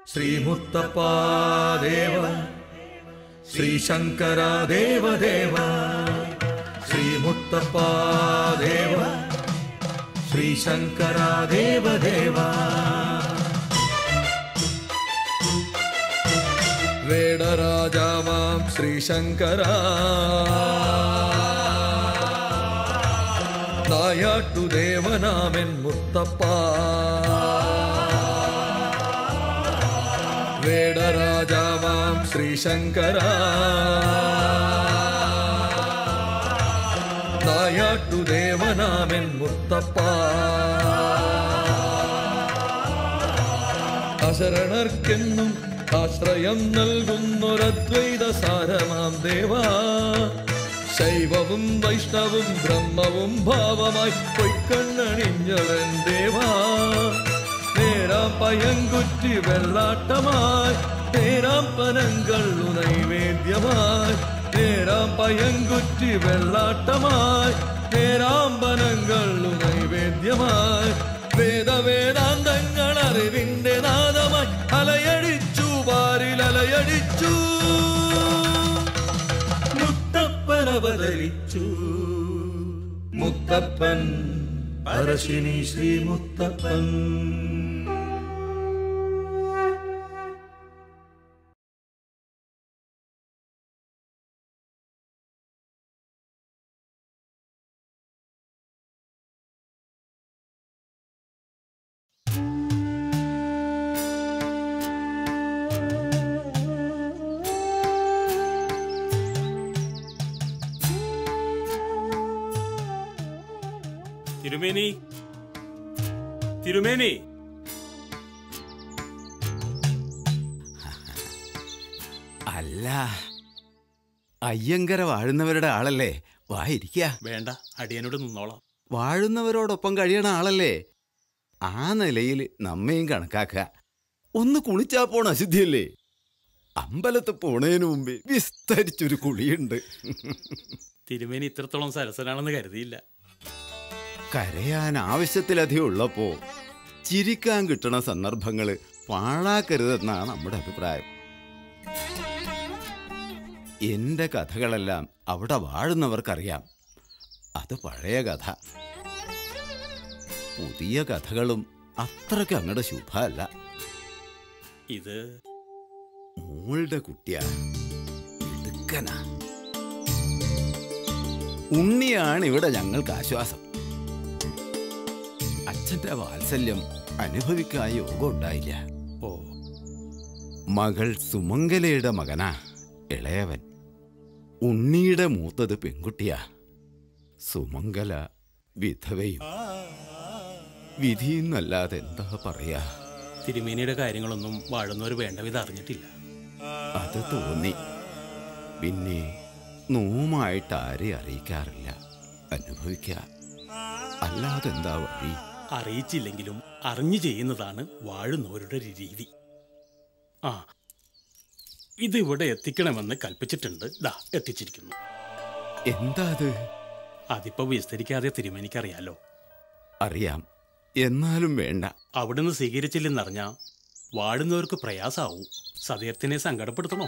ശ്രീമുത്തപ്പാ ദേവ ശ്രീശങ്കര ദേവദേവ ശ്രീമുത്തപ്പാ ദേവ ശ്രീശങ്കര ദേവദേവ വേടരാജാവാം ശ്രീശങ്കര നായാട്ടു ദേവനാമൻ മുത്തപ്പ വേടരാജാവാം ശ്രീശങ്കര നായാട്ടു ദേവനാമൻ മുത്തപ്പ അശരണർക്കെന്നും ആശ്രയം നൽകുന്നൊരദ്വൈത സാരമാം ദേവാ ശൈവവും വൈഷ്ണവും ബ്രഹ്മവും ഭാവമായി പൊയ്ക്കണ്ണണിഞ്ഞവൻ ദേവാ നേരാം പയങ്കുറ്റി വെള്ളാട്ടമായി നേരാം പനങ്കള്ളു നൈവേദ്യമായി നേരാം പയങ്കുറ്റി വെള്ളാട്ടമായി നേരാം പനങ്കള്ളു നൈവേദ്യമായി വേദവേദാന്തങ്ങൾ അറിവിന്റെ നാദമായി അലയടിച്ചു വാരിൽ അലയടിച്ചു മുത്തപ്പൻ അവതരിച്ചു മുത്തപ്പൻ പരശിനി ശ്രീ മുത്തപ്പൻ തിരുമേനി തിരുമേനി അല്ല അയ്യങ്കര വാഴുന്നവരുടെ ആളല്ലേ വായിരിക്ക വേണ്ട അടിയനോട് നിന്നോളാം വാഴുന്നവരോടൊപ്പം കഴിയണ ആളല്ലേ ആ നിലയിൽ നമ്മയും കണക്കാക്കുക ഒന്ന് കുളിച്ചാ പോണ അശുദ്ധിയല്ലേ അമ്പലത്ത് പോണതിനു മുമ്പേ വിസ്തരിച്ചൊരു കുളിയുണ്ട് തിരുമേനി ഇത്രത്തോളം സരസനാണെന്ന് കരുതിയില്ല കരയാൻ ആവശ്യത്തിലധികം ഉള്ളപ്പോ ചിരിക്കാൻ കിട്ടണ സന്ദർഭങ്ങള് പാഴാക്കരുതെന്നാണ് നമ്മുടെ അഭിപ്രായം എന്റെ കഥകളെല്ലാം അവിടെ വാഴുന്നവർക്കറിയാം അത് പഴയ കഥ പുതിയ കഥകളും അത്രയ്ക്ക് അങ്ങടെ ശുഭമല്ല ഇത് മോളുടെ കുട്ടിയാ മിടുക്കനാ ഉണ്ണിയാണ് ഇവിടെ ഞങ്ങൾക്ക് ആശ്വാസം അച്ഛന്റെ വാത്സല്യം അനുഭവിക്കാൻ യോഗം ഉണ്ടായില്ല ഓ മകൾ സുമംഗലയുടെ മകനാ ഇളയവൻ ഉണ്ണിയുടെ മൂത്തത് പെൺകുട്ടിയാ സുമംഗല വിധവയും വിധിയെന്നല്ലാതെ എന്താ പറയാ തിരുമേനിയുടെ കാര്യങ്ങളൊന്നും വാഴുന്നവർ വേണ്ട വിധം അറിഞ്ഞിട്ടില്ല അത് തോന്നി പിന്നെ നോമായിട്ട് ആരെ അറിയിക്കാറില്ല അനുഭവിക്ക അല്ലാതെ എന്താ വഴി അറിയിച്ചില്ലെങ്കിലും അറിഞ്ഞു ചെയ്യുന്നതാണ് വാഴുന്നവരുടെ ഒരു രീതി ആ ഇത് ഇവിടെ എത്തിക്കണമെന്ന് കൽപ്പിച്ചിട്ടുണ്ട് ദാ എത്തിച്ചിരിക്കുന്നു എന്താ അത് അതിപ്പോ വിസ്തരിക്കാതെ തിരുമേനിക്കറിയാലോ അറിയാം എന്നാലും വേണ്ട അവിടുന്ന് സ്വീകരിച്ചില്ലെന്നറിഞ്ഞാ വാടുന്നവർക്ക് പ്രയാസാവൂ സതയത്തിനെ സങ്കടപ്പെടുത്തണോ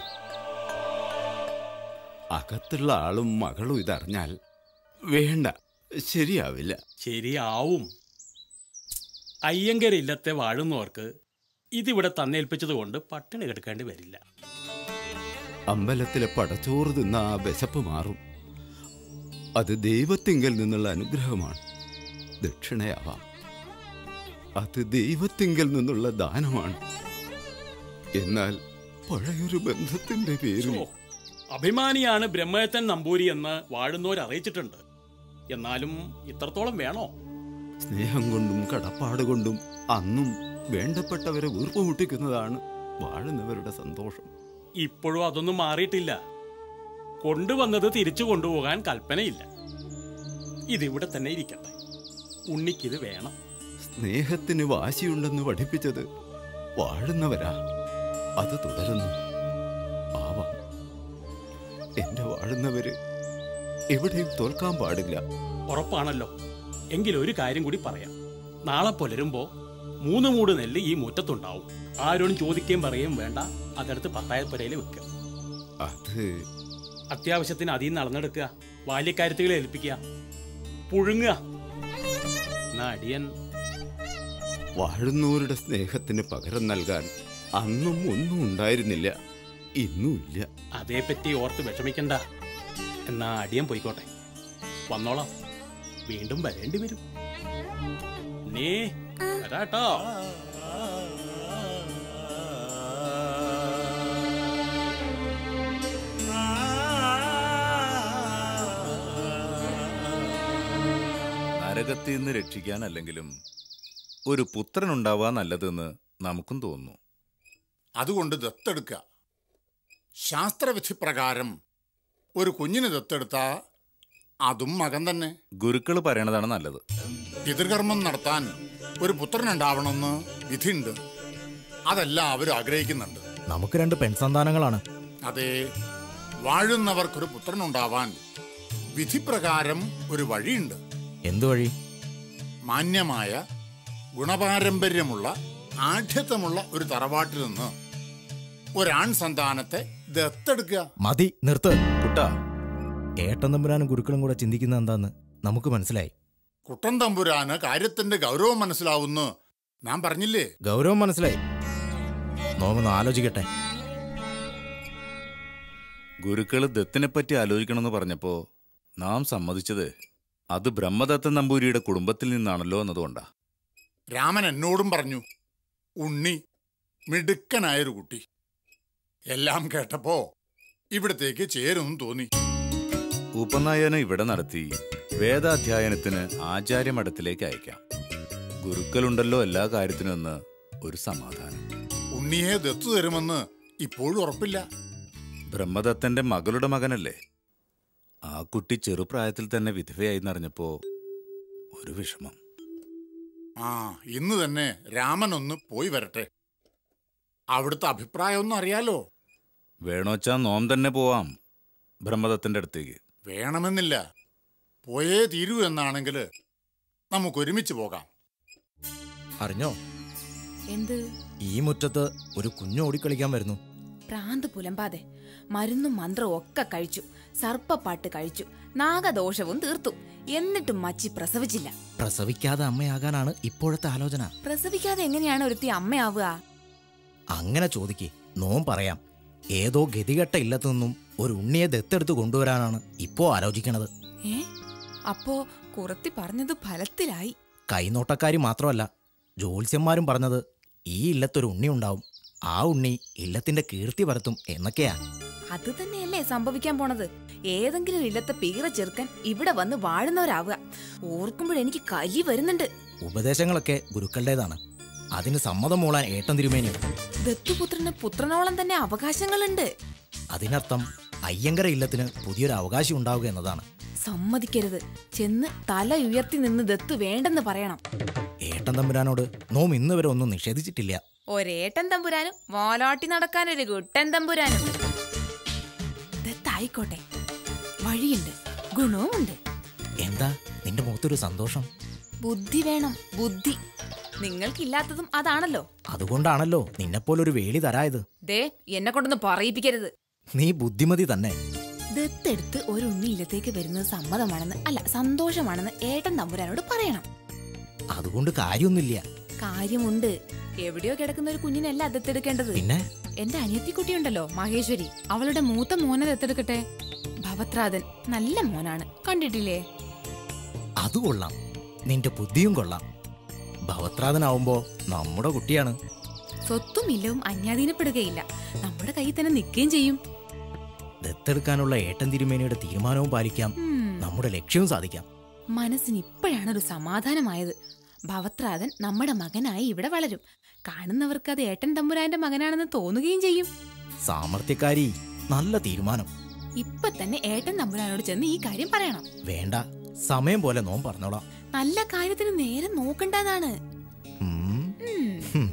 അകത്തുള്ള ആളും മകളും ഇതറിഞ്ഞാൽ വേണ്ട ശരിയാവില്ല ശരിയാവും അയ്യങ്കര ഇല്ലത്തെ വാഴുന്നവർക്ക് ഇതിവിടെ തന്നേൽപ്പിച്ചത് കൊണ്ട് പട്ടിണി കിടക്കേണ്ടി വരില്ല അമ്പലത്തിലെ പടച്ചോറ് തിന്ന ആ വിശപ്പ് മാറും അത് ദൈവത്തിങ്കൽ നിന്നുള്ള അനുഗ്രഹമാണ് ദക്ഷിണയാവാം അത് ദൈവത്തിങ്കൽ നിന്നുള്ള ദാനമാണ് എന്നാൽ പഴയൊരു ബന്ധത്തിന്റെ പേരിൽ ഓ, അഭിമാനിയാണ് ബ്രഹ്മയത്തൻ നമ്പൂരി എന്ന് വാഴുന്നവർ അറിയിച്ചിട്ടുണ്ട് എന്നാലും ഇത്രത്തോളം വേണോ സ്നേഹം കൊണ്ടും കടപ്പാട് കൊണ്ടും അന്നും വേണ്ടപ്പെട്ടവരെ വീർപ്പുമുട്ടിക്കുന്നതാണ് വാഴുന്നവരുടെ സന്തോഷം ഇപ്പോഴും അതൊന്നും മാറിയിട്ടില്ല കൊണ്ടുവന്നത് തിരിച്ചു കൊണ്ടുപോകാൻ കൽപ്പനയില്ല ഇതിവിടെ തന്നെ ഇരിക്കട്ടെ ഉണ്ണിക്കിത് വേണം സ്നേഹത്തിന് വാശിയുണ്ടെന്ന് പഠിപ്പിച്ചത് വാഴുന്നവരാ അത് തുടരുന്നു ആവാം എന്റെ വാഴുന്നവര് എവിടെയും തോൽക്കാൻ പാടില്ല ഉറപ്പാണല്ലോ എങ്കിൽ ഒരു കാര്യം കൂടി പറയാം നാളെ പുലരുമ്പോ മൂന്ന് മൂട് നെല്ല് ഈ മുറ്റത്തുണ്ടാവും ആരോടും ചോദിക്കുകയും പറയുകയും വേണ്ട അതെടുത്ത് പത്തായപ്പുരയിൽ വെക്കുക അത് അത്യാവശ്യത്തിന് അതിൽ നിന്ന് അളന്നെടുക്കുക ബാല്യക്കാര്യത്തുകളെ ഏൽപ്പിക്കുക പുഴുങ്ങുക എന്നാ അടിയൻ വാഴുന്നവരുടെ സ്നേഹത്തിന് പകരം നൽകാൻ അന്നും ഒന്നും ഉണ്ടായിരുന്നില്ല ഇന്നും ഇല്ല അതേപ്പറ്റി ഓർത്ത് വിഷമിക്കണ്ട എന്നാ അടിയൻ പോയിക്കോട്ടെ വന്നോളാം വീണ്ടും വരേണ്ടി വരും നീ വരാട്ടോ നരകത്തിൽ നിന്ന് രക്ഷിക്കാനല്ലെങ്കിലും ഒരു പുത്രൻ ഉണ്ടാവാ നല്ലതെന്ന് നമുക്കും തോന്നുന്നു അതുകൊണ്ട് ദത്തെടുക്കുക ശാസ്ത്രവിധി പ്രകാരം ഒരു കുഞ്ഞിനെ ദത്തെടുത്താ അതും മകൻ തന്നെ ഗുരുക്കൾ പറയണതാണ് നല്ലത് പിതൃകർമ്മം നടത്താൻ ഒരു പുത്രൻ ഉണ്ടാവണമെന്ന് വിധിയുണ്ട് അതെല്ലാവരും ആഗ്രഹിക്കുന്നുണ്ട് നമുക്ക് രണ്ട് പെൺസന്താനങ്ങളാണ് അതെ വാഴുന്നവർക്കൊരു പുത്രനുണ്ടാവാൻ വിധിപ്രകാരം ഒരു വഴിയുണ്ട് എന്തു വഴി മാന്യമായ ഗുണപാരമ്പര്യമുള്ള ആഢ്യത്വമുള്ള ഒരു തറവാട്ടിൽ നിന്ന് ഒരാൺ സന്താനത്തെ ദത്തെടുക്കുക മതി നിർത്ത് കുട്ടാ ഏട്ടൻ തമ്പുരാനും ഗുരുക്കളും കൂടെ ചിന്തിക്കുന്ന എന്താന്ന് നമുക്ക് മനസ്സിലായി കുട്ടൻ തമ്പുരാന് കാര്യത്തിന്റെ ഗൗരവം മനസ്സിലാവുന്നു ഞാൻ പറഞ്ഞില്ലേ ഗൗരവം മനസ്സിലായി നോമൊന്ന് ആലോചിക്കട്ടെ ഗുരുക്കൾ ദത്തിനെപ്പറ്റി ആലോചിക്കണമെന്ന് പറഞ്ഞപ്പോ നാം സമ്മതിച്ചത് അത് ബ്രഹ്മദത്തൻ നമ്പൂരിയുടെ കുടുംബത്തിൽ നിന്നാണല്ലോ എന്നതുകൊണ്ടാ രാമൻ എന്നോടും പറഞ്ഞു ഉണ്ണി മിടുക്കനായൊരു കുട്ടി എല്ലാം കേട്ടപ്പോ ഇവിടത്തേക്ക് ചേരുമെന്ന് തോന്നി ഉപനയനം ഇവിടെ നടത്തി വേദാധ്യായനത്തിന് ആചാര്യമഠത്തിലേക്ക് അയക്കാം ഗുരുക്കളുണ്ടല്ലോ എല്ലാ കാര്യത്തിനും എന്ന് ഒരു സമാധാനം ഉണ്ണിയെ ദത്തു തരുമെന്ന് ഇപ്പോഴും ഉറപ്പില്ല ബ്രഹ്മദത്തന്റെ മകളുടെ മകനല്ലേ ആ കുട്ടി ചെറുപ്രായത്തിൽ തന്നെ വിധവയായിന്നറിഞ്ഞപ്പോ ഒരു വിഷമം ആ ഇന്ന് തന്നെ രാമൻ ഒന്ന് പോയി വരട്ടെ അവിടുത്തെ അഭിപ്രായം ഒന്നും അറിയാലോ വേണോച്ചാ നോം തന്നെ പോവാം ബ്രഹ്മദത്തന്റെ അടുത്തേക്ക് വേണമെന്നില്ല പോയേ തീരൂ എന്നാണെങ്കിൽ നമുക്ക് ഒരുമിച്ച് പോകാം അറിഞ്ഞോ എന്ത് ഈ മുറ്റത്ത് ഒരു കുഞ്ഞു ഓടിക്കളിക്കാൻ വരുന്നു പ്രാന്ത് പുലമ്പാതെ മരുന്നും മന്ത്രവും ഒക്കെ കഴിച്ചു സർപ്പപ്പാട്ട് കഴിച്ചു നാഗദോഷവും തീർത്തു എന്നിട്ടും മച്ചി പ്രസവിച്ചില്ല പ്രസവിക്കാതെ അമ്മയാകാനാണ് ഇപ്പോഴത്തെ ആലോചന പ്രസവിക്കാതെ എങ്ങനെയാണ് ഒരുത്തി അമ്മയാവുക അങ്ങനെ ചോദിക്ക് നോം പറയാം ഏതോ ഗതികെട്ട ഇല്ലത്തു നിന്നും ഒരു ഉണ്ണിയെ ദത്തെടുത്ത് കൊണ്ടുവരാനാണ് ഇപ്പോ ആലോചിക്കണത് ഏ അപ്പോ കുറത്തി പറഞ്ഞത് ഫലത്തിലായി കൈനോട്ടക്കാരി മാത്രമല്ല ജ്യോത്സ്യന്മാരും പറഞ്ഞത് ഈ ഇല്ലത്തൊരു ഉണ്ണി ഉണ്ടാവും ആ ഉണ്ണി ഇല്ലത്തിന്റെ കീർത്തി പരത്തും എന്നൊക്കെയാ അത് തന്നെയല്ലേ സംഭവിക്കാൻ പോണത് ഏതെങ്കിലും ഇല്ലത്തെ പീറ ചെറുക്കൻ ഇവിടെ വന്ന് വാഴുന്നവരാവുക ഓർക്കുമ്പോഴെനിക്ക് കലി വരുന്നുണ്ട് ഉപദേശങ്ങളൊക്കെ ഗുരുക്കളുടേതാണ് അതിന് സമ്മതം മൂളാൻ ഏട്ടൻ തിരുമേനിയും ദത്തുപുത്രന് പുത്രനോളം തന്നെ അവകാശങ്ങളുണ്ട് അതിനർത്ഥം അയ്യങ്കര ഇല്ലത്തിന് പുതിയൊരു അവകാശം ഉണ്ടാവുക എന്നതാണ് സമ്മതിക്കരുത് ചെന്ന് തല ഉയർത്തി നിന്ന് ദത്തു വേണ്ടെന്ന് പറയണം ഏട്ടൻ തമ്പുരാനോട് നോം ഇന്ന് വരെ ഒന്നും നിഷേധിച്ചിട്ടില്ല ഒരേട്ടൻ തമ്പുരാനും മോലാട്ടി നടക്കാനൊരു കുട്ടൻ തമ്പുരാനും ദത്തായിക്കോട്ടെ വഴിയുണ്ട് ഗുണവുമുണ്ട് എന്താ നിന്റെ മുഖത്തൊരു സന്തോഷം ബുദ്ധി വേണം ബുദ്ധി നിങ്ങൾക്കില്ലാത്തതും അതാണല്ലോ അതുകൊണ്ടാണല്ലോ നിന്നെപ്പോലൊരു വേലി തരായത് ദേ എന്നെ കൊണ്ടൊന്ന് പറയിപ്പിക്കരുത് നീ ബുദ്ധിമതി തന്നെ ദത്തെടുത്ത് ഒരു ഉണ്ണി ഇല്ലത്തേക്ക് വരുന്നത് സമ്മതമാണെന്ന് അല്ല സന്തോഷമാണെന്ന് ഏട്ടൻ തമ്പുരാനോട് പറയണം അതുകൊണ്ട് കാര്യമൊന്നുമില്ല കാര്യമുണ്ട് എവിടെയോ കിടക്കുന്ന ഒരു കുഞ്ഞിനല്ല ദത്തെടുക്കേണ്ടത് പിന്നെ എന്റെ അനിയത്തിക്കുട്ടിയുണ്ടല്ലോ മഹേശ്വരി അവളുടെ മൂത്ത മോനെ ദത്തെടുക്കട്ടെ ഭവത്രാതൻ നല്ല മോനാണ് കണ്ടിട്ടില്ലേ അത് കൊള്ളാം നിന്റെ ബുദ്ധിയും കൊള്ളാം ഭവത്രാതനാവുമ്പോ നമ്മുടെ കുട്ടിയാണ് സ്വത്തും ഇല്ലവും അന്യാധീനപ്പെടുകയില്ല നമ്മുടെ കയ്യിൽ തന്നെ നിൽക്കുകയും ചെയ്യും ദത്തെടുക്കാനുള്ള ഏട്ടൻ തിരുമേനിയുടെ തീരുമാനവും പാലിക്കാം ഉം, നമ്മുടെ ലക്ഷ്യവും സാധിക്കാം മനസ്സിന് ഇപ്പോഴാണ് ഒരു സമാധാനമായത് ഭവത്രാതൻ നമ്മുടെ മകനായി ഇവിടെ വളരും കാണുന്നവർക്ക് അത് ഏട്ടൻ തമ്പുരാന്റെ മകനാണെന്ന് തോന്നുകയും ചെയ്യും സാമർത്ഥ്യക്കാരി നല്ല തീരുമാനം ഇപ്പൊ തന്നെ ഏട്ടൻ തമ്പുരാനോട് ചെന്ന് ഈ കാര്യം പറയണം വേണ്ട സമയം പോലെ നോം പറഞ്ഞോളാം നല്ല കാര്യത്തിന് നേരെ നോക്കണ്ടതാണ് ഉം. ഉം. ഹും.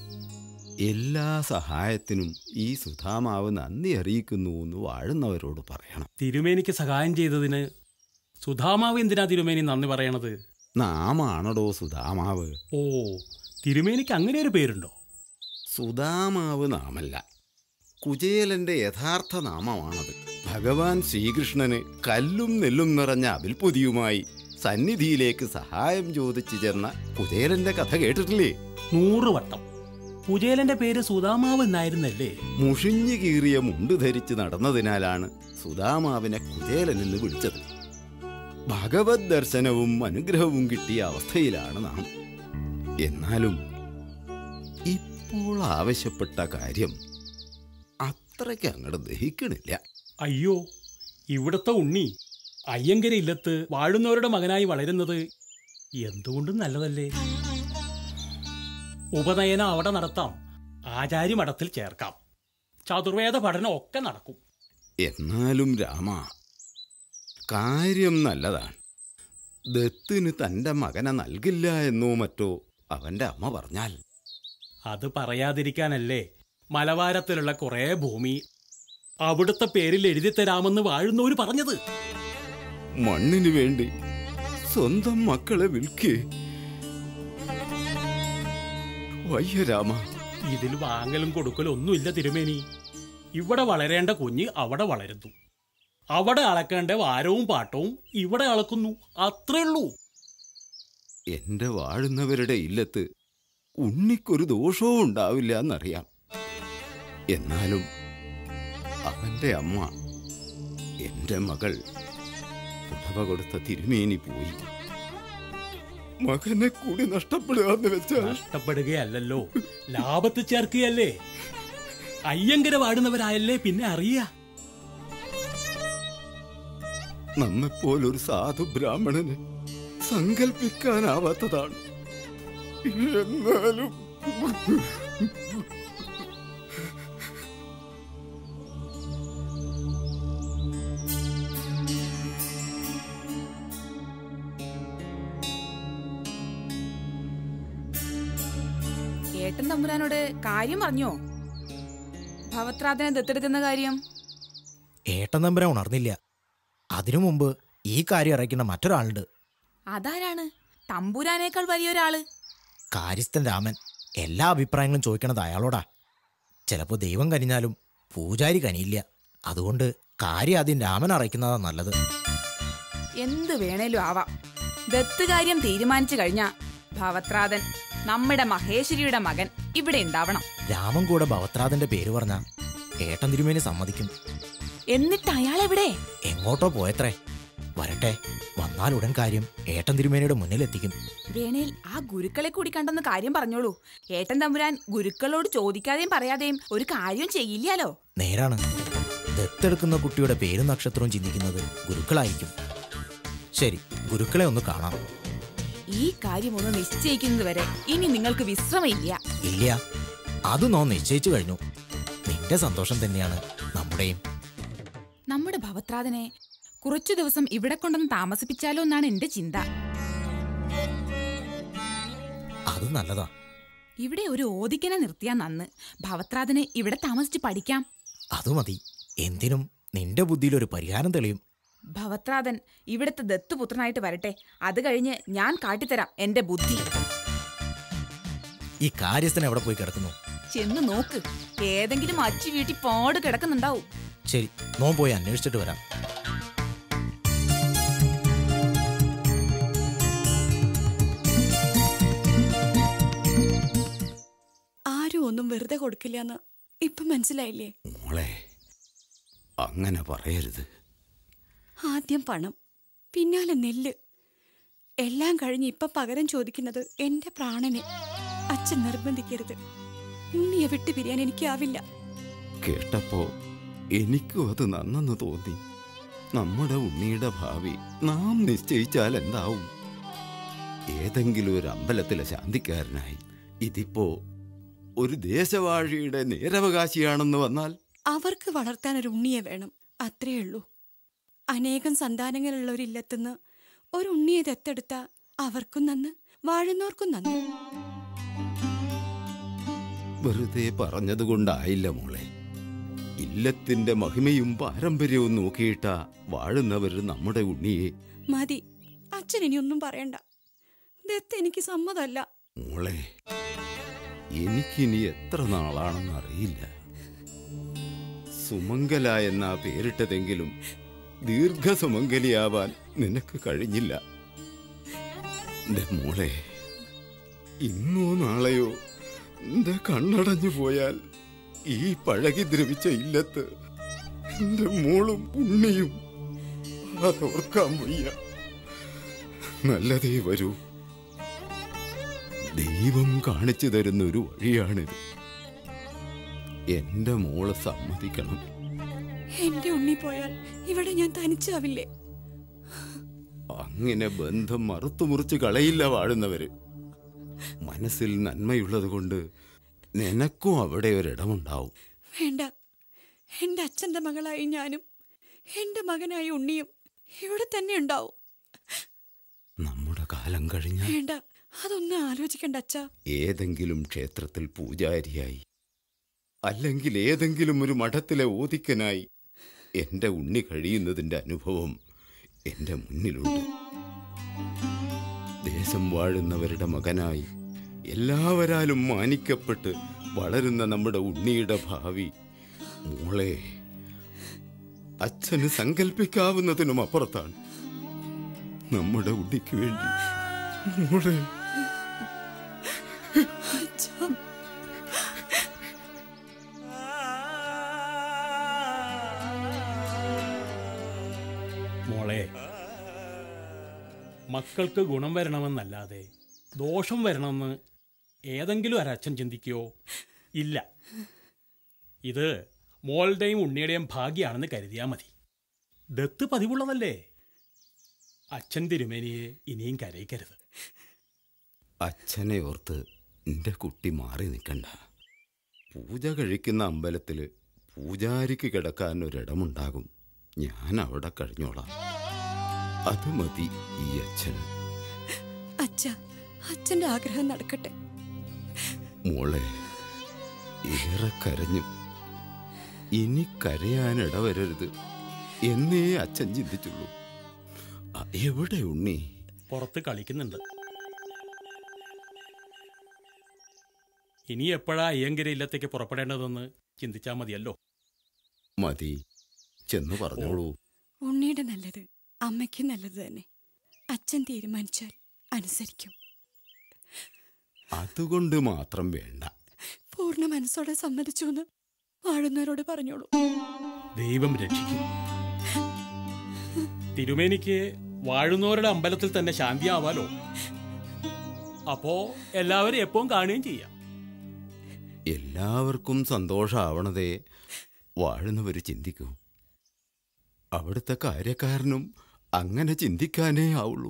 എല്ലാ സഹായത്തിനും ഈ സുധാമാവ് നന്ദി അറിയിക്കുന്നു എന്ന് വാഴുന്നവരോട് പറയണം തിരുമേനിക്ക് സഹായം ചെയ്തതിന് സുധാമാവ് എന്തിനാ തിരുമേനി നന്ദി പറയണത് നാമാണടോ സുധാമാവ് ഓ തിരുമേനിക്ക് അങ്ങനെ ഒരു പേരുണ്ടോ സുധാമാവ് നാമല്ല കുചേലന്റെ യഥാർത്ഥ നാമമാണത് ഭഗവാൻ ശ്രീകൃഷ്ണന് കല്ലും നെല്ലും നിറഞ്ഞ അവിൽപ്പൊതിയുമായി സന്നിധിയിലേക്ക് സഹായം ചോദിച്ചു ചെന്ന കുചേലന്റെ കഥ കേട്ടിട്ടില്ലേ നൂറ് വട്ടം കുചേലന്റെ പേര് സുധാമാവ് എന്നായിരുന്നല്ലേ മുഷിഞ്ഞു കീറിയ മുണ്ട് ധരിച്ച് നടന്നതിനാലാണ് സുധാമാവിനെ കുചേലൻ എന്ന് വിളിച്ചത് ഭഗവത് ദർശനവും അനുഗ്രഹവും കിട്ടിയ അവസ്ഥയിലാണ് നാം എന്നാലും ഇപ്പോൾ ആവശ്യപ്പെട്ട കാര്യം അത്രയ്ക്ക് അങ്ങോട്ട് ദഹിക്കണില്ല അയ്യോ ഇവിടുത്തെ ഉണ്ണി അയ്യങ്കര ഇല്ലത്ത് വാഴുന്നവരുടെ മകനായി വളരുന്നത് എന്തുകൊണ്ടും നല്ലതല്ലേ ഉപനയനം അവിടെ നടത്താം ആചാര്യമഠത്തിൽ ചേർക്കാം ചതുർവേദ പഠനം ഒക്കെ നടക്കും എന്നാലും രാമ കാര്യം നല്ലതാണ് ദത്തിന് തന്റെ മകനെ നൽകില്ല എന്നോ മറ്റോ അവന്റെ അമ്മ പറഞ്ഞാൽ അത് പറയാതിരിക്കാനല്ലേ മലവാരത്തിലുള്ള കുറേ ഭൂമി അവിടുത്തെ പേരിൽ എഴുതി തരാമെന്ന് വാഴുന്നവര് പറഞ്ഞത് മണ്ണിനു വേണ്ടി സ്വന്തം മക്കളെ വിൽക്കേ വയ്യ രാമ ഇതിൽ വാങ്ങലും കൊടുക്കലും ഒന്നുമില്ല തിരുമേനി ഇവിടെ വളരേണ്ട കുഞ്ഞ് അവിടെ വളരുന്നു അവിടെ അളക്കേണ്ട വാരവും പാട്ടവും ഇവിടെ അളക്കുന്നു അത്രേ ഉള്ളൂ എന്റെ വാഴുന്നവരുടെ ഇല്ലത്ത് ഉണ്ണിക്കൊരു ദോഷവും ഉണ്ടാവില്ല എന്നറിയാം എന്നാലും അവന്റെ അമ്മ എന്റെ മകൾ പുടവ കൊടുത്ത തിരുമേനി പോയി മകനെ കൂടി നഷ്ടപ്പെടുക എന്ന് വെച്ചാൽ നഷ്ടപ്പെടുകയല്ലല്ലോ ലാഭത്തിൽ ചേർക്കുകയല്ലേ അയ്യങ്കര വാടുന്നവരായല്ലേ പിന്നെ അറിയ നമ്മെപ്പോലൊരു സാധു ബ്രാഹ്മണന് സങ്കല്പിക്കാനാവാത്തതാണ് എന്നാലും ഏട്ടൻ തമ്പുരാനോട് കാര്യം പറഞ്ഞോ ഭവത്രാതനെ ദത്തെടുക്കുന്ന കാര്യം ഏട്ടൻ തമ്പുരാൻ ഉണർന്നില്ല അതിനു മുമ്പ് ഈ കാര്യം അറിയിക്കുന്ന മറ്റൊരാളുണ്ട് അതാരാണ് തമ്പുരാനേക്കാൾ വലിയൊരാള് കാര്യസ്ഥൻ രാമൻ എല്ലാ അഭിപ്രായങ്ങളും ചോദിക്കണത് അയാളോടാ ചിലപ്പോൾ ദൈവം കനിഞ്ഞാലും പൂജാരി കനിയില്ല അതുകൊണ്ട് കാര്യം ആദ്യം രാമൻ അറിയിക്കുന്നതാ നല്ലത് എന്ത് വേണേലും ആവാം ദത്ത് കാര്യം തീരുമാനിച്ചു കഴിഞ്ഞാ ഭവത്രാതൻ നമ്മുടെ മഹേശ്വരിയുടെ മകൻ ഇവിടെ ഉണ്ടാവണം രാമൻ കൂടെ ഭവത്രാദന്റെ പേര് പറഞ്ഞ ഏട്ടൻ തിരുമേനി സമ്മതിക്കും എന്നിട്ട് അയാളെവിടെ എങ്ങോട്ടോ പോയത്രേ വരട്ടെ വന്നാലുടൻ കാര്യം ഏട്ടൻ തിരുമേനിയുടെ മുന്നിലെത്തിക്കും വേണേൽ ആ ഗുരുക്കളെ കൂടി കണ്ടെന്ന് കാര്യം പറഞ്ഞോളൂ ഏട്ടൻ തമ്പുരാൻ ഗുരുക്കളോട് ചോദിക്കാതെയും പറയാതെയും ഒരു കാര്യം ചെയ്യില്ലാലോ നേരാണ് ദത്തെടുക്കുന്ന കുട്ടിയുടെ പേരും നക്ഷത്രവും ചിന്തിക്കുന്നത് ഗുരുക്കളായിരിക്കും ശരി ഗുരുക്കളെ ഒന്ന് കാണാം ഈ കാര്യം ഒന്ന് നിശ്ചയിക്കുന്നത് വരെ ഇനി നിങ്ങൾക്ക് വിശ്രമമില്ല ഇല്ല അത് നോ നിശ്ചയിച്ചു കഴിഞ്ഞു നിന്റെ സന്തോഷം തന്നെയാണ് നമ്മുടെയും നമ്മുടെ ഭവത്രാതനെ കുറച്ചു ദിവസം ഇവിടെ കൊണ്ടൊന്ന് താമസിപ്പിച്ചാലോ എന്നാണ് എന്റെ ചിന്ത അത് നല്ലതാ ഇവിടെ ഒരു ഓദിക്കനെ നിർത്തിയാ നന്ന് ഭവത്രാതനെ ഇവിടെ താമസിച്ച് പഠിക്കാം അത് മതി എന്തിനും നിന്റെ ബുദ്ധിയിൽ ഒരു പരിഹാരം തെളിയും ഭവത്രാതൻ ഇവിടുത്തെ ദത്തുപുത്രനായിട്ട് വരട്ടെ അത് കഴിഞ്ഞ് ഞാൻ കാട്ടിത്തരാം എന്റെ ബുദ്ധി ഈ കാര്യസ്ഥൻ എവിടെ പോയി കിടക്കുന്നു ചെന്ന് നോക്ക് ഏതെങ്കിലും അച്ചു വീട്ടിൽ പാട് കിടക്കുന്നുണ്ടാവും ശരി നോ പോയി അന്വേഷിച്ചിട്ട് വരാം ആരും ഒന്നും വെറുതെ കൊടുക്കില്ല എന്ന് ഇപ്പൊ മനസ്സിലായില്ലേ മോളെ അങ്ങനെ പറയരുത് ആദ്യം പണം പിന്നാലെ നെല്ല് എല്ലാം കഴിഞ്ഞ് ഇപ്പൊ പകരം ചോദിക്കുന്നത് എന്റെ പ്രാണനെ അച്ഛൻ നിർബന്ധിക്കരുത് ഉണ്ണിയെ വിട്ടു പിരിയാൻ എനിക്കാവില്ല കേട്ടപ്പോ എനിക്കും അത് നന്നെന്ന് തോന്നി നമ്മുടെ ഉണ്ണിയുടെ ഭാവി നാം നിശ്ചയിച്ചാൽ എന്താവും ഏതെങ്കിലും ഒരു അമ്പലത്തിലെ ശാന്തിക്കാരനായി ഇതിപ്പോ ഒരു ദേശവാഴിയുടെ നേരവകാശിയാണെന്ന് വന്നാൽ അവർക്ക് വളർത്താൻ ഒരു ഉണ്ണിയെ വേണം അത്രേ ഉള്ളൂ അനേകം സന്താനങ്ങളുള്ളവരില്ലെത്തുന്ന ഒരു ഉണ്ണിയെ ദത്തെടുത്ത അവർക്കും നന്ന് വാഴുന്നവർക്കും നന്ന് വെറുതെ പറഞ്ഞതുകൊണ്ടായില്ല മോളെ ഇല്ലത്തിന്റെ മഹിമയും പാരമ്പര്യവും നോക്കിയിട്ട വാഴുന്നവർ നമ്മുടെ ഉണ്ണിയെ മതി അച്ഛൻ ഇനി ഒന്നും പറയണ്ട ദത്ത് എനിക്ക് സമ്മതമല്ല മോളെ എനിക്കിനി എത്ര നാളാണെന്ന് അറിയില്ല സുമംഗല എന്നാ പേരിട്ടതെങ്കിലും ദീർഘസുമംഗലിയാവാൻ നിനക്ക് കഴിഞ്ഞില്ല എന്റെ മോളെ ഇന്നോ നാളെയോ എന്റെ കണ്ണടഞ്ഞു പോയാൽ ഈ പഴകി ദ്രവിച്ച ഇല്ലത്ത് എന്റെ മോളും ഉണ്ണിയും അതോർക്കാൻ വയ്യ നല്ലതേ വരൂ ദൈവം കാണിച്ചു തരുന്ന ഒരു വഴിയാണിത് എന്റെ മോള് സമ്മതിക്കണം എന്റെ ഉണ്ണി പോയാൽ ഇവിടെ ഞാൻ തനിച്ചാവില്ലേ അങ്ങനെ ബന്ധം മറുത്തുമുറിച്ച് കളയില്ല വാഴുന്നവര് മനസ്സിൽ നന്മയുള്ളത് കൊണ്ട് നിനക്കും അവിടെ ഒരിടമുണ്ടാവും വേണ്ട എന്റെ അച്ഛന്റെ മകളായി ഞാനും എന്റെ മകനായി ഉണ്ണിയും ഇവിടെ തന്നെ ഉണ്ടാവും നമ്മുടെ കാലം കഴിഞ്ഞ വേണ്ട അതൊന്നും ആലോചിക്കണ്ട അച്ഛാ ഏതെങ്കിലും ക്ഷേത്രത്തിൽ പൂജാരിയായി അല്ലെങ്കിൽ ഏതെങ്കിലും ഒരു മഠത്തിലെ ഓദിക്കനായി എന്റെ ഉണ്ണി കഴിയുന്നതിന്റെ അനുഭവം എന്റെ മുന്നിലുണ്ട് ദേശം വാഴുന്നവരുടെ മകനായി എല്ലാവരാലും മാനിക്കപ്പെട്ട് വളരുന്ന നമ്മുടെ ഉണ്ണിയുടെ ഭാവി മോളെ അച്ഛന് സങ്കല്പിക്കാവുന്നതിനും അപ്പുറത്താണ് നമ്മുടെ ഉണ്ണിക്ക് വേണ്ടി മോളെ അച്ഛാ മോളെ മക്കൾക്ക് ഗുണം വരണമെന്നല്ലാതെ ദോഷം വരണമെന്ന് ഏതെങ്കിലും ഒരച്ഛൻ ചിന്തിക്കുകയോ ഇല്ല ഇത് മോളുടെയും ഉണ്ണിയുടെയും ഭാഗ്യമാണെന്ന് കരുതിയാൽ മതി ദത്ത് പതിവുള്ളതല്ലേ അച്ഛൻ തിരുമേനിയെ ഇനിയും കരയിക്കരുത് അച്ഛനെ ഓർത്ത് എൻ്റെ കുട്ടി മാറി നിൽക്കണ്ട പൂജ കഴിക്കുന്ന അമ്പലത്തിൽ പൂജാരിക്ക് കിടക്കാൻ ഒരിടമുണ്ടാകും ഞാൻ അവിടെ കഴിഞ്ഞോളാം അത് മതി ഈ അച്ഛൻ അച്ഛ അച്ഛന്റെ ആഗ്രഹം നടക്കട്ടെ മോളെ ഏറെ കരഞ്ഞു ഇനി കരയാൻ ഇടവരരുത് എന്നേ അച്ഛൻ ചിന്തിച്ചുള്ളൂ അ, എവിടെ ഉണ്ണി പുറത്ത് കളിക്കുന്നുണ്ട് ഇനി എപ്പോഴാ അയ്യങ്കര ഇല്ലത്തേക്ക് പുറപ്പെടേണ്ടതെന്ന് ചിന്തിച്ചാൽ മതിയല്ലോ മതി ചെന്ന് പറഞ്ഞോളൂ ഉണ്ണിയുടെ നല്ലത് അമ്മയ്ക്ക് നല്ലത് തന്നെ അച്ഛൻ തീരുമാനിച്ചാൽ അനുസരിക്കും അതുകൊണ്ട് മാത്രം വേണ്ട പൂർണ്ണ മനസ്സോടെ സമ്മതിച്ചു എന്ന് വാഴുന്നവരോട് പറഞ്ഞോളൂ ദൈവം രക്ഷിക്കും തിരുമേനിക്ക് വാഴുന്നവരുടെ അമ്പലത്തിൽ തന്നെ ശാന്തിയാവാലോ അപ്പോ എല്ലാവരും എപ്പോഴും കാണുകയും ചെയ്യാം എല്ലാവർക്കും സന്തോഷാവണതേ വാഴുന്നവർ ചിന്തിക്കൂ അവിടുത്തെ കാര്യക്കാരനും അങ്ങനെ ചിന്തിക്കാനേ ആവുള്ളൂ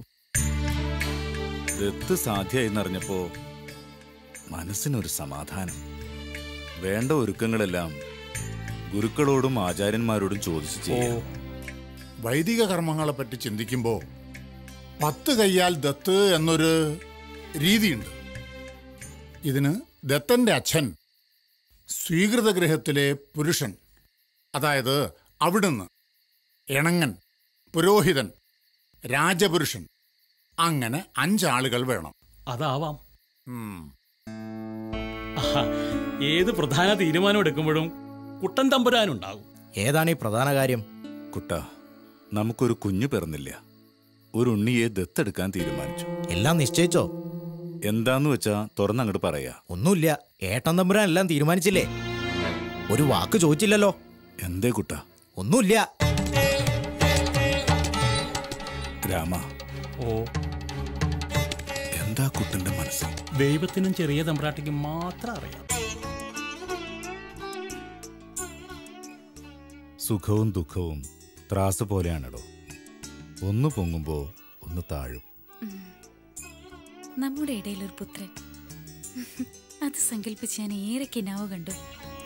ദത്ത് സാധ്യമായെന്നറിഞ്ഞപ്പോ മനസ്സിനൊരു സമാധാനം വേണ്ട ഒരുക്കങ്ങളെല്ലാം ഗുരുക്കളോടും ആചാര്യന്മാരോടും ചോദിച്ചു ചെയ്യാം വൈദിക കർമ്മങ്ങളെപ്പറ്റി ചിന്തിക്കുമ്പോൾ പത്ത് കയ്യാൽ ദത്ത് എന്നൊരു രീതിയുണ്ട് ഇതിന് ദത്തന്റെ അച്ഛൻ സ്വീകൃത ഗൃഹത്തിലെ പുരുഷൻ അതായത് അവിടുന്ന് ഇണങ്ങൻ പുരോഹിതൻ രാജപുരുഷൻ അങ്ങനെ അഞ്ചാളുകൾ വേണം അതാവാം ഉം. ആഹാ, ഏത് പ്രധാന തീരുമാനം എടുക്കുമ്പോഴും കുട്ടൻ തമ്പുരാനുണ്ടാകും ഏതാണ് ഈ പ്രധാന കാര്യം കുട്ട നമുക്കൊരു കുഞ്ഞു പിറന്നില്ല ഒരു ഉണ്ണിയെ ദത്തെടുക്കാൻ തീരുമാനിച്ചു എല്ലാം നിശ്ചയിച്ചോ എന്താന്ന് വെച്ചാ തുറന്നങ്ങോട്ട് പറയാ ഒന്നുമില്ല ഏട്ടൻ തമ്പുരാൻ എല്ലാം തീരുമാനിച്ചില്ലേ ഒരു വാക്ക് ചോദിച്ചില്ലല്ലോ എന്തേ കുട്ട ഒന്നുമില്ല രാമ ഓ എന്താ കുട്ടന്റെ മനസ്സിൽ ദൈവത്തിനും ചെറിയ തമ്പ്രാട്ടിക്കും മാത്രം അറിയാം സുഖവും ദുഃഖവും ത്രാസ് പോലെയാണല്ലോ ഒന്ന് പൊങ്ങുമ്പോ ഒന്ന് താഴും നമ്മുടെ ഇടയിൽ ഒരു പുത്രൻ അത് സങ്കല്പിച്ച് ഞാൻ ഏറെ കിനാവ് കണ്ടു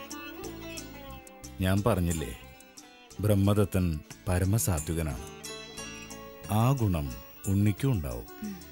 ഞാൻ പറഞ്ഞില്ലേ ബ്രഹ്മദത്തൻ പരമസാത്വികനാണ് ആ ഗുണം ഉണ്ണിക്കും ഉണ്ടാവും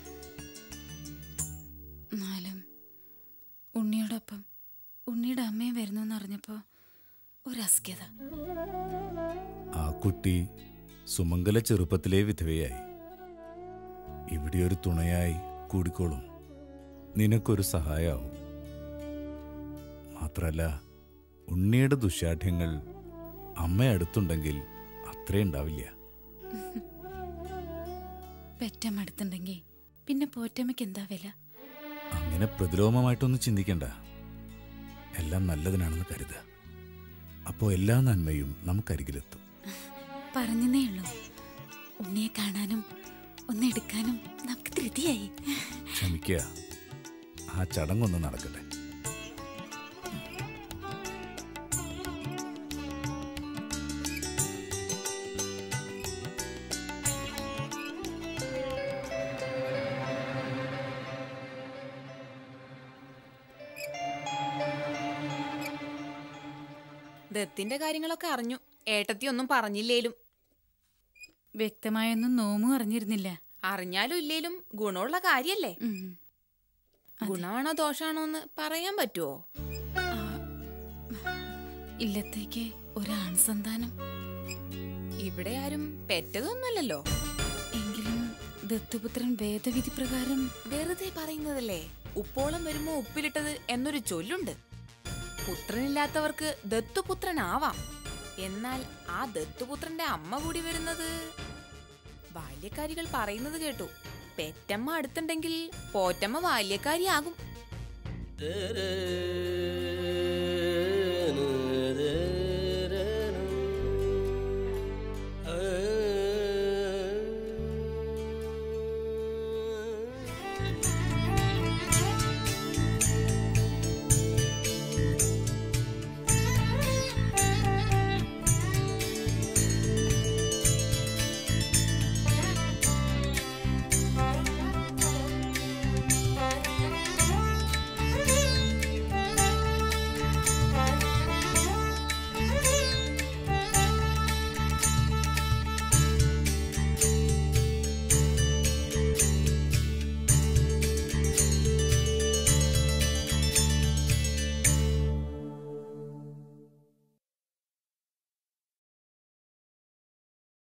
എന്നാലും ഉണ്ണിയോടൊപ്പം ഉണ്ണിയുടെ അമ്മയും വരുന്നു എന്നറിഞ്ഞപ്പോ ഒരു അസ്ക്യത ആ കുട്ടി സുമംഗല ചെറുപ്പത്തിലെ വിധവയായി ഇവിടെ ഒരു തുണയായി കൂടിക്കോളും നിനക്കൊരു സഹായമാവും മാത്രല്ല ഉണ്ണിയുടെ ദുശാഠ്യങ്ങൾ അമ്മ അടുത്തുണ്ടെങ്കിൽ അത്രേ ഉണ്ടാവില്ല പെറ്റമ്മ അടുത്തുണ്ടെങ്കിൽ പിന്നെ പോറ്റമ്മയ്ക്ക് എന്താ വില അങ്ങനെ പ്രതിലോമമായിട്ടൊന്നും ചിന്തിക്കണ്ട എല്ലാം നല്ലതിനാണെന്ന് കരുതുക അപ്പോൾ എല്ലാ നന്മയും നമുക്കരികിലെത്തും പറഞ്ഞതേ ഉള്ളൂ ഉണ്ണിയെ കാണാനും ഒന്ന് എടുക്കാനും നമുക്ക് ധൃതിയായി ക്ഷമിക്കുക ആ ചടങ്ങൊന്ന് നടക്കട്ടെ ദത്തിന്റെ കാര്യങ്ങളൊക്കെ അറിഞ്ഞു ഏട്ടത്തി ഒന്നും പറഞ്ഞില്ലേലും വ്യക്തമായൊന്നും നോമും അറിഞ്ഞിരുന്നില്ല അറിഞ്ഞാലും ഇല്ലേലും ഗുണമുള്ള കാര്യല്ലേ ഗുണമാണോ ദോഷാണോ എന്ന് പറയാൻ പറ്റുമോ ഇല്ലത്തേക്ക് ഒരാൺ സന്താനം ഇവിടെ ആരും പെറ്റതൊന്നുമല്ലല്ലോ എങ്കിലും ദത്തുപുത്രൻ വേദവിധി പ്രകാരം വെറുതെ പറയുന്നതല്ലേ ഉപ്പോളം വരുമ്പോ ഉപ്പിലിട്ടത് എന്നൊരു ചൊല്ലുണ്ട് പുത്രനില്ലാത്തവർക്ക് ദത്തുപുത്രനാവാം എന്നാൽ ആ ദത്തുപുത്രന്റെ അമ്മ കൂടി വരുന്നത് ബാല്യക്കാരികൾ പറയുന്നത് കേട്ടു പെറ്റമ്മ അടുത്തുണ്ടെങ്കിൽ പോറ്റമ്മ ബാല്യക്കാരിയാകും